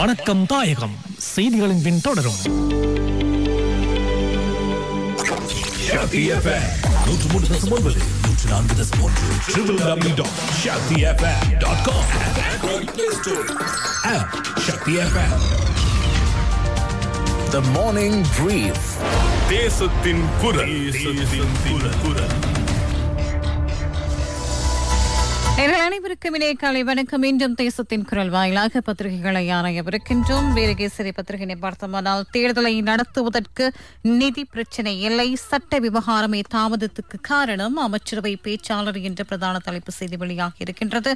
வணக்கம் தாயகம் செய்திகளின் பின் தொடரும் Shakti FM. நூற்று மூன்று தசம் ஒன்பது நூற்று நான்கு தசம் ஒன்று www.shaktifm.com Android Play Store app Shakti FM. The Morning Brief. தேசத்தின் குரல் தேசத்தின் குரல் நேர்கள் அனைவருக்கும் இணைய காலை வணக்கம் மீண்டும் தேசத்தின் குரல் வாயிலாக பத்திரிகைகளை ஆராயவிருக்கின்றோம் வீரகேசரி பத்திரிகையை பார்த்தோமானால் தேர்தலை நடத்துவதற்கு நிதி பிரச்சினை இல்லை சட்ட விவகாரமே தாமதத்துக்கு காரணம் அமைச்சரவை பேச்சாளர் என்ற பிரதான தலைப்பு செய்தி வெளியாகி இருக்கின்றது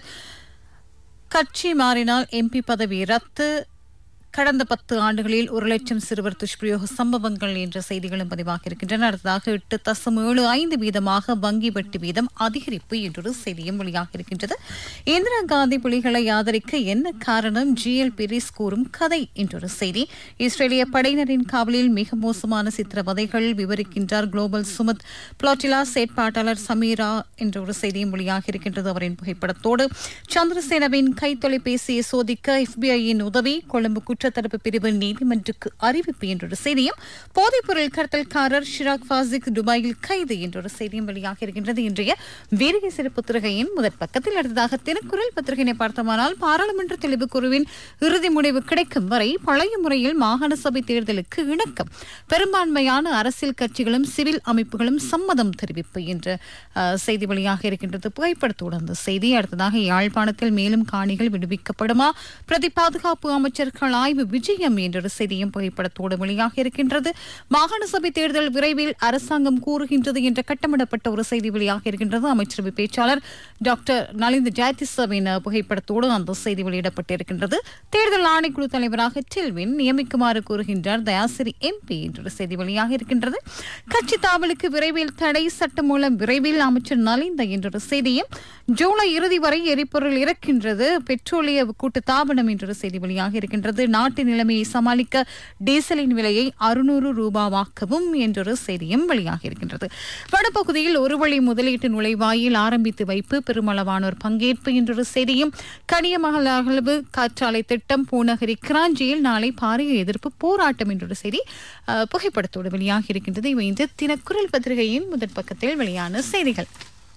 கட்சி மாறினால் எம்பி பதவி ரத்து கடந்த பத்து ஆண்டுகளில் ஒரு லட்சம் சிறுவர் துஷ்பிரயோக சம்பவங்கள் என்ற செய்திகளும் பதிவாகி இருக்கின்றன அடுத்ததாக எட்டு தசம் ஏழு ஐந்து வீதமாக வங்கி வட்டி வீதம் அதிகரிப்பு என்றொரு செய்தியும் வெளியாக இருக்கின்றது இந்திரா காந்தி புலிகளை ஆதரிக்க என்ன காரணம் ஜிஎல் பிரிஸ் கூறும் கதை என்றொரு செய்தி இஸ்ரேலிய படையினரின் காவலில் மிக மோசமான சித்திரவதைகள் விவரிக்கின்றார் குளோபல் சுமத் பிளாட்டிலா செயற்பாட்டாளர் சமீரா என்ற ஒரு செய்தியும் வெளியாக இருக்கின்றது அவரின் புகைப்படத்தோடு சந்திரசேனவின் கைத்தொலைபேசியை சோதிக்க எஃபிஐயின் உதவி கொழும்பு குற்றத்தடுப்பு பிரிவு நீதிமன்றக்கு அறிவிப்பு என்றொரு செய்தியும் போதைப்பொருள் கடத்தல்காரர் ஷிராக் ஃபாசிக் துபாயில் கைது என்றொரு செய்தியும் வெளியாக இருக்கின்றது இன்றைய வீரகேசரி பத்திரிகையின் முதற் பக்கத்தில் அடுத்ததாக திருக்குறள் பத்திரிகையை பார்த்தோமானால் பாராளுமன்ற தெளிவு குழுவின் இறுதி முடிவு கிடைக்கும் வரை பழைய முறையில் மாகாண சபை தேர்தலுக்கு இணக்கம் பெரும்பான்மையான அரசியல் கட்சிகளும் சிவில் அமைப்புகளும் சம்மதம் தெரிவிப்பு என்ற அஹ், செய்தி வெளியாக இருக்கின்றது புகைப்படத்தோடு அந்த செய்தி அடுத்ததாக யாழ்ப்பாணத்தில் மேலும் காணிகள் விடுவிக்கப்படுமா பிரதி பாதுகாப்பு அமைச்சர்கள் ஆய்வு விஜயம் என்ற செய்தியும் புகைப்படத்தோடு வெளியாக இருக்கின்றது மாகாண சபை தேர்தல் விரைவில் அரசாங்கம் கூறுகின்றது என்ற கட்டமிடப்பட்ட ஒரு செய்தி வெளியாக இருக்கின்றது அமைச்சரவை பேச்சாளர் டாக்டர் நலிந்த ஜெயதிசவின் புகைப்படத்தோடு அந்த செய்தி வெளியிடப்பட்டிருக்கின்றது தேர்தல் ஆணைக்குழு தலைவராக டெல்வின் நியமிக்குமாறு கூறுகின்றார் தயாசிரி எம்பி என்ற செய்தி வெளியாக இருக்கின்றது கட்சி தாவலுக்கு விரைவில் தடை சட்டம் மூலம் விரைவில் அமைச்சர் நலிந்த என்ற செய்தியும் ஜூலை இறுதி வரை எரிபொருள் இறக்கின்றது பெட்ரோலிய கூட்டு தாபனம் என்ற செய்தி வெளியாக இருக்கின்றது நாட்டு நிலைமையை சமாளிக்க டீசலின் விலையை அறுநூறு ரூபாவாக்கவும் என்றொரு செய்தியும் வெளியாக இருக்கின்றது வடபகுதியில் ஒரு வழி முதலீட்டு நுழைவாயில் ஆரம்பித்து வைப்பு பெருமளவானோர் பங்கேற்பு என்றொரு செய்தியும் கனியமகளவு காற்றாலை திட்டம் பூநகரி கிராஞ்சியில் நாளை பாரிய எதிர்ப்பு போராட்டம் என்றொரு செய்தி அஹ், புகைப்படத்தோடு வெளியாக இருக்கின்றது இவை இந்த தினக்குரல் பத்திரிகையின் முதற் பக்கத்தில் வெளியான செய்திகள்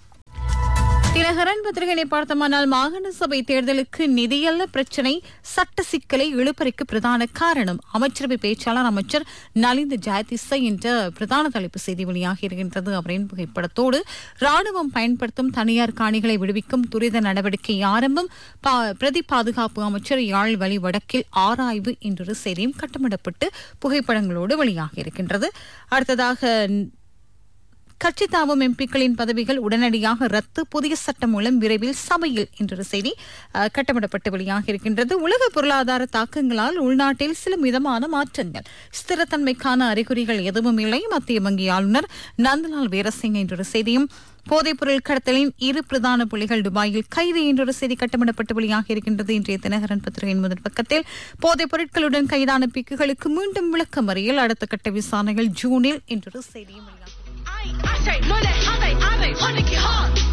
தினகரன் பத்திரிகையை பார்த்தோமானால் மாகாண சபை தேர்தலுக்கு நிதியல்ல பிரச்சினை சட்ட சிக்கலை இழுப்பறைக்கு பிரதான காரணம் அமைச்சரவை பேச்சாளர் அமைச்சர் நலிந்த ஜெயதிச என்ற பிரதான தலைப்பு செய்தி வெளியாக இருக்கின்றது அவரின் புகைப்படத்தோடு ராணுவம் பயன்படுத்தும் தனியார் காணிகளை விடுவிக்கும் துரித நடவடிக்கை ஆரம்பம் பா- பிரதி பாதுகாப்பு அமைச்சர் யாழ் வழி வடக்கில் ஆராய்வு என்றொரு செய்தியும் கட்டமிடப்பட்டு புகைப்படங்களோடு வெளியாக இருக்கின்றது அடுத்ததாக கட்சி தாவும் எம்பிக்களின் பதவிகள் உடனடியாக ரத்து புதிய சட்டம் மூலம் விரைவில் சபையில் என்றொரு செய்தி அஹ், கட்டமிடப்பட்டு வெளியாக இருக்கின்றது உலக பொருளாதார தாக்கங்களால் உள்நாட்டில் சில மிதமான மாற்றங்கள் ஸ்திரத்தன்மைக்கான அறிகுறிகள் எதுவும் இல்லை மத்திய வங்கி ஆளுநர் நந்தலால் வீரசிங் என்றொரு செய்தியும் போதைப்பொருள் கடத்தலின் இரு பிரதான புள்ளிகள் துபாயில் கைது என்றொரு செய்தி கட்டமிடப்பட்டு வெளியாக இருக்கின்றது இன்றைய தினகரன் பத்திரிகையின் முதல் பக்கத்தில் போதைப் பொருட்களுடன் கைதான பிக்குகளுக்கு மீண்டும் விளக்கம் வரையில் அடுத்த கட்ட விசாரணைகள் ஜூனில் என்றொரு செய்தியும் வெளியாக I, I say money, I say, I say, honey, get hard.